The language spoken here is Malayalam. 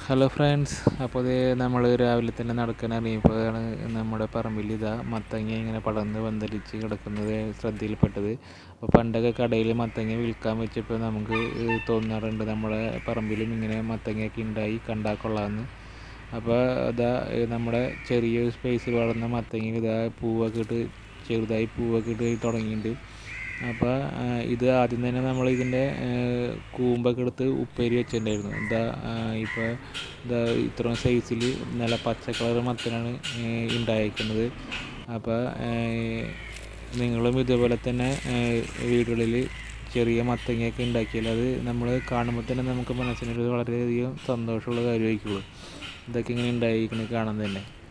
ഹലോ ഫ്രണ്ട്സ് അപ്പോൾ ഇത് നമ്മൾ രാവിലെ തന്നെ നടക്കാൻ ഇറങ്ങിയപ്പോഴാണ് നമ്മുടെ പറമ്പിൽ ഇതാ മത്തങ്ങ ഇങ്ങനെ പടർന്ന് പന്തലിച്ച് കിടക്കുന്നത് ശ്രദ്ധയിൽപ്പെട്ടത് അപ്പോൾ പണ്ടൊക്കെ കടയിൽ മത്തങ്ങ വിൽക്കാൻ വെച്ചപ്പോൾ നമുക്ക് തോന്നാറുണ്ട് നമ്മുടെ പറമ്പിലും ഇങ്ങനെ മത്തങ്ങയൊക്കെ ഉണ്ടായി കണ്ടാൽ കൊള്ളാമെന്ന് അപ്പോൾ ഇതാ നമ്മുടെ ചെറിയൊരു സ്പേസിൽ വളർന്ന മത്തങ്ങ ഇതാ പൂവൊക്കെ ഇട്ട് ചെറുതായി പൂവൊക്കെ ഇട്ട് തുടങ്ങിയിട്ടുണ്ട് അപ്പോൾ ഇത് ആദ്യം തന്നെ നമ്മൾ ഇതിൻ്റെ കൂമ്പൊക്കെ എടുത്ത് ഉപ്പേരി വെച്ചിട്ടുണ്ടായിരുന്നു എന്താ ഇപ്പോൾ ഇതാ ഇത്രയും സൈസിൽ നല്ല പച്ച കളർ മത്തനാണ് ഉണ്ടായിരിക്കുന്നത് അപ്പോൾ നിങ്ങളും ഇതുപോലെ തന്നെ വീടുകളിൽ ചെറിയ മത്തങ്ങയൊക്കെ ഉണ്ടാക്കിയാൽ അത് നമ്മൾ കാണുമ്പോൾ തന്നെ നമുക്ക് മനസ്സിനൊരു വളരെയധികം സന്തോഷമുള്ള കാര്യമായിരിക്കുള്ളൂ ഇതൊക്കെ ഇങ്ങനെ ഉണ്ടായിരിക്കുന്നത് കാണാൻ തന്നെ